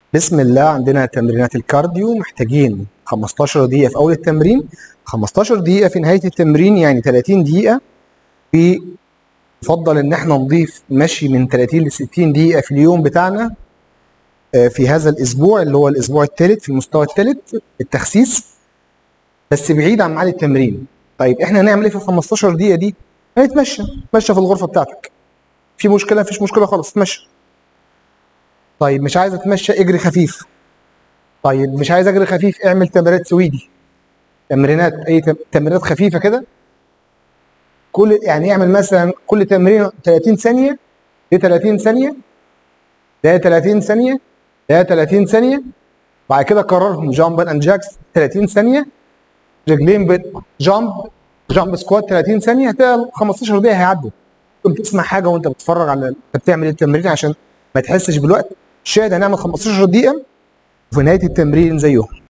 بسم الله عندنا تمرينات الكارديو محتاجين 15 دقيقة في أول التمرين 15 دقيقة في نهاية التمرين يعني 30 دقيقة في يفضل إن احنا نضيف مشي من 30 ل 60 دقيقة في اليوم بتاعنا آه، في هذا الأسبوع اللي هو الأسبوع الثالث في المستوى الثالث التخسيس بس بعيد عن ميعاد التمرين طيب احنا هنعمل ايه في ال 15 دقيقة دي؟ هنتمشى تمشى في الغرفة بتاعتك في مشكلة مفيش مشكلة خالص تمشى طيب مش عايز اتمشى اجري خفيف طيب مش عايز اجري خفيف اعمل تمرينات سويدي تمرينات اي تم- تمرينات خفيفه كده كل يعني اعمل مثلا كل تمرين 30 ثانيه دي 30 ثانيه ده 30 ثانيه ده 30 ثانيه بعد كده كررهم جامب اند جاكس 30 ثانيه رجلين بت جامب جامب سكوات 30 ثانيه هتلاقي 15 دقيقه هيعدوا ممكن تسمع حاجه وانت بتتفرج على انت بتعمل التمرين عشان ما تحسش بالوقت شاهد هنعمل 15 دقيقه وفي نهايه التمرين زيهم